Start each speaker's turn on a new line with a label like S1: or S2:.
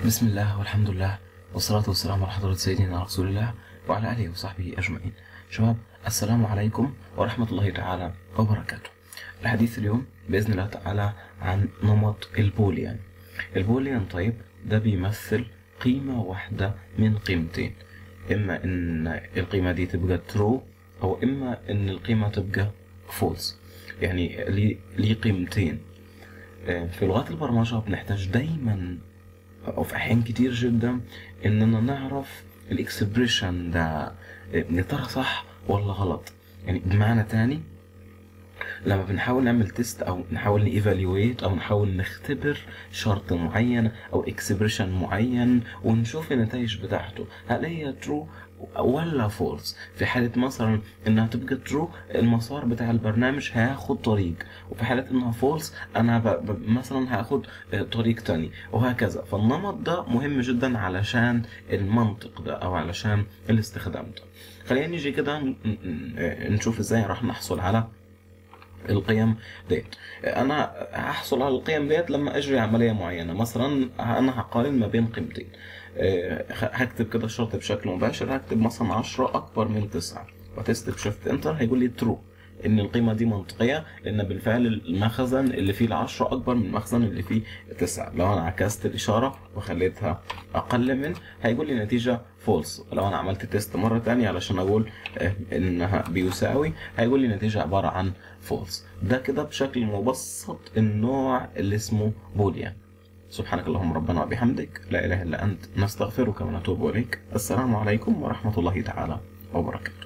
S1: بسم الله والحمد لله والصلاة والسلام على حضرة سيدنا رسول الله وعلى آله وصحبه أجمعين شباب السلام عليكم ورحمة الله تعالى وبركاته الحديث اليوم بإذن الله تعالى عن نمط البوليان البوليان طيب ده بيمثل قيمة واحدة من قيمتين إما إن القيمة دي تبقى ترو أو إما إن القيمة تبقى فولس يعني ليه ليه قيمتين آه، في لغات البرمجة بنحتاج دايما أو في أحيان كتير جدا إننا نعرف الإكسبريشن ده آه، يا ترى صح ولا غلط يعني بمعنى تاني لما بنحاول نعمل تيست او نحاول نيفالويت او نحاول نختبر شرط معين او اكسبريشن معين ونشوف النتائج بتاعته هل هي ترو ولا فولس في حالة مثلا انها تبقى ترو المسار بتاع البرنامج هياخد طريق وفي حالة انها فولس انا ب... ب... مثلا هاخد آه، طريق تاني وهكذا فالنمط ده مهم جدا علشان المنطق ده او علشان الاستخدام ده خلينا نيجي كده ن- ن- آه، نشوف ازاي راح نحصل على القيم ديت انا هحصل على القيم ديت لما اجري عمليه معينه مثلا انا هقارن ما بين قيمتين آه، هكتب كده الشرط بشكل مباشر هكتب مثلا 10 اكبر من 9 وتست بشيفت انتر هيقول لي ترو ان القيمه دي منطقيه لان بالفعل المخزن اللي فيه العشرة اكبر من المخزن اللي فيه تسعة لو انا عكست الاشاره وخليتها اقل من هيقول لي نتيجه فولس لو انا عملت تيست مره تانية علشان اقول آه، انها بيساوي هيقول لي نتيجه عباره عن فولس ده كده بشكل مبسط النوع اللي اسمه بوليان سبحانك اللهم ربنا وبحمدك لا اله الا انت نستغفرك ونتوب اليك السلام عليكم ورحمه الله تعالى وبركاته